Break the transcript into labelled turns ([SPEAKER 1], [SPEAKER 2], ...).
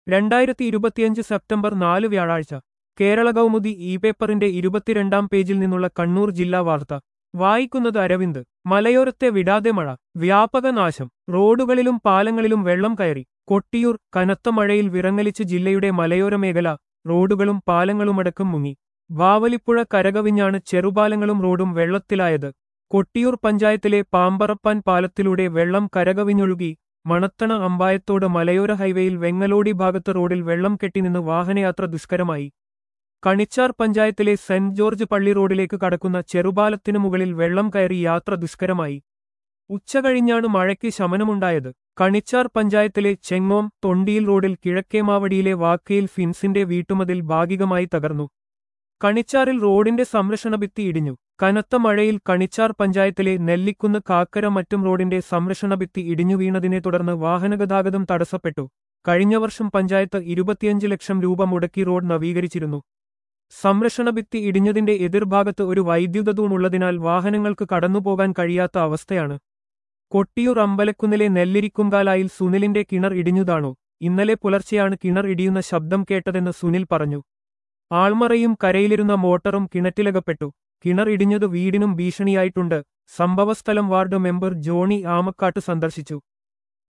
[SPEAKER 1] രണ്ടായിരത്തി ഇരുപത്തിയഞ്ച് സെപ്റ്റംബർ നാല് വ്യാഴാഴ്ച കേരള കൗമുദി ഇ പേപ്പറിന്റെ ഇരുപത്തിരണ്ടാം പേജിൽ നിന്നുള്ള കണ്ണൂർ ജില്ലാ വാർത്ത വായിക്കുന്നത് അരവിന്ദ് മലയോരത്തെ വിടാതെ മഴ വ്യാപക നാശം റോഡുകളിലും പാലങ്ങളിലും വെള്ളം കയറി കൊട്ടിയൂർ കനത്ത മഴയിൽ വിറങ്ങലിച്ച് ജില്ലയുടെ മലയോര മേഖല റോഡുകളും പാലങ്ങളുമടക്കം മുങ്ങി വാവലിപ്പുഴ കരകവിഞ്ഞാണ് ചെറുപാലങ്ങളും റോഡും വെള്ളത്തിലായത് കൊട്ടിയൂർ പഞ്ചായത്തിലെ പാമ്പറപ്പാൻ പാലത്തിലൂടെ വെള്ളം കരകവിഞ്ഞൊഴുകി മണത്തണ അമ്പായത്തോട് മലയോര ഹൈവേയിൽ വെങ്ങലോടി ഭാഗത്ത് റോഡിൽ വെള്ളം കെട്ടിനിന്ന് വാഹനയാത്ര ദുഷ്കരമായി കണിച്ചാർ പഞ്ചായത്തിലെ സെന്റ് ജോർജ് പള്ളി റോഡിലേക്ക് കടക്കുന്ന ചെറുപാലത്തിനു മുകളിൽ വെള്ളം കയറി യാത്ര ദുഷ്കരമായി ഉച്ചകഴിഞ്ഞാണ് മഴയ്ക്ക് ശമനമുണ്ടായത് കണിച്ചാർ പഞ്ചായത്തിലെ ചെങ്ങോം തൊണ്ടിയിൽ റോഡിൽ കിഴക്കേമാവടിയിലെ വാക്കയിൽ ഫിൻസിന്റെ വീട്ടുമതിൽ ഭാഗികമായി തകർന്നു കണിച്ചാറിൽ റോഡിന്റെ സംരക്ഷണ ഭിത്തി ഇടിഞ്ഞു കനത്ത മഴയിൽ കണിച്ചാർ പഞ്ചായത്തിലെ നെല്ലിക്കുന്ന് കാക്കര മറ്റും റോഡിന്റെ സംരക്ഷണ ഭിത്തി ഇടിഞ്ഞു വീണതിനെ തുടർന്ന് വാഹനഗതാഗതം തടസ്സപ്പെട്ടു കഴിഞ്ഞ വർഷം പഞ്ചായത്ത് ഇരുപത്തിയഞ്ച് ലക്ഷം രൂപ മുടക്കി റോഡ് നവീകരിച്ചിരുന്നു സംരക്ഷണ ഭിത്തി ഇടിഞ്ഞതിന്റെ എതിർഭാഗത്ത് ഒരു വൈദ്യുത തൂണുള്ളതിനാൽ വാഹനങ്ങൾക്ക് കടന്നുപോകാൻ കഴിയാത്ത അവസ്ഥയാണ് കൊട്ടിയൂർ അമ്പലക്കുന്നിലെ നെല്ലിരിക്കുംകാലായിൽ സുനിലിന്റെ കിണർ ഇടിഞ്ഞുതാണു ഇന്നലെ പുലർച്ചെയാണ് കിണർ ഇടിയുന്ന ശബ്ദം കേട്ടതെന്ന് സുനിൽ പറഞ്ഞു ആൾമറയും കരയിലിരുന്ന മോട്ടറും കിണറ്റിലകപ്പെട്ടു കിണർ ഇടിഞ്ഞത് വീടിനും ഭീഷണിയായിട്ടുണ്ട് സംഭവസ്ഥലം വാർഡ് മെമ്പർ ജോണി ആമക്കാട്ട് സന്ദർശിച്ചു